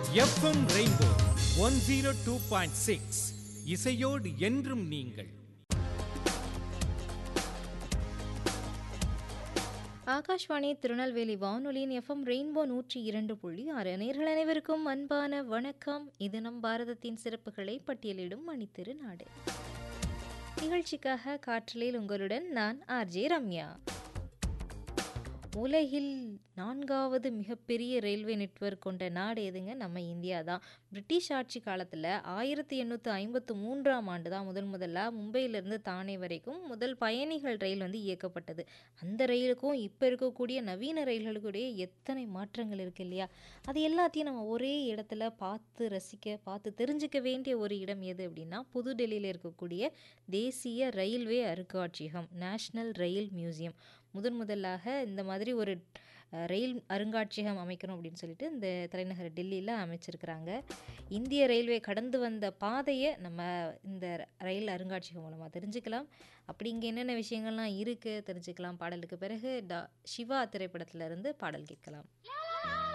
FM rainbow one zero two point six இசையோடு என்றும் நீங்கள் ஆகாஷ்வாணி திருநெல்வேலி வானொலியின் எஃப்எம் ரெயின்போ நூற்றி இரண்டு புள்ளி ஆறு நேர்கள் அனைவருக்கும் அன்பான வணக்கம் இது நம் பாரதத்தின் சிறப்புகளை பட்டியலிடும் மணித்திரு நாடு நிகழ்ச்சிக்காக காற்றலில் உங்களுடன் நான் ஆர்ஜே ரம்யா உலகில் நான்காவது மிகப்பெரிய ரயில்வே நெட்வொர்க் கொண்ட நாடு எதுங்க நம்ம இந்தியா தான் பிரிட்டிஷ் ஆட்சி காலத்தில் ஆயிரத்தி எண்ணூற்றி ஐம்பத்து மூன்றாம் ஆண்டு தான் முதல் முதல்ல மும்பையிலிருந்து தானே வரைக்கும் முதல் பயணிகள் ரயில் வந்து இயக்கப்பட்டது அந்த ரயிலுக்கும் இப்போ இருக்கக்கூடிய நவீன ரயில்களுக்குடைய எத்தனை மாற்றங்கள் இருக்கு இல்லையா அது எல்லாத்தையும் நம்ம ஒரே இடத்துல பார்த்து ரசிக்க பார்த்து தெரிஞ்சுக்க வேண்டிய ஒரு இடம் எது அப்படின்னா புதுடெல்லியில் இருக்கக்கூடிய தேசிய ரயில்வே அருங்காட்சியகம் நேஷ்னல் ரயில் மியூசியம் முதன் முதலாக இந்த மாதிரி ஒரு அஹ், ரயில் அருங்காட்சியகம் அமைக்கணும் அப்படின்னு சொல்லிட்டு இந்த தலைநகர் டெல்லியில் அமைச்சிருக்கிறாங்க இந்திய ரயில்வே கடந்து வந்த பாதையை நம்ம இந்த ரயில் அருங்காட்சியகம் மூலமாக தெரிஞ்சுக்கலாம் அப்படி இங்கே என்னென்ன விஷயங்கள்லாம் இருக்குது தெரிஞ்சுக்கலாம் பாடலுக்கு பிறகு டா சிவா திரைப்படத்துல இருந்து பாடல் கேட்கலாம்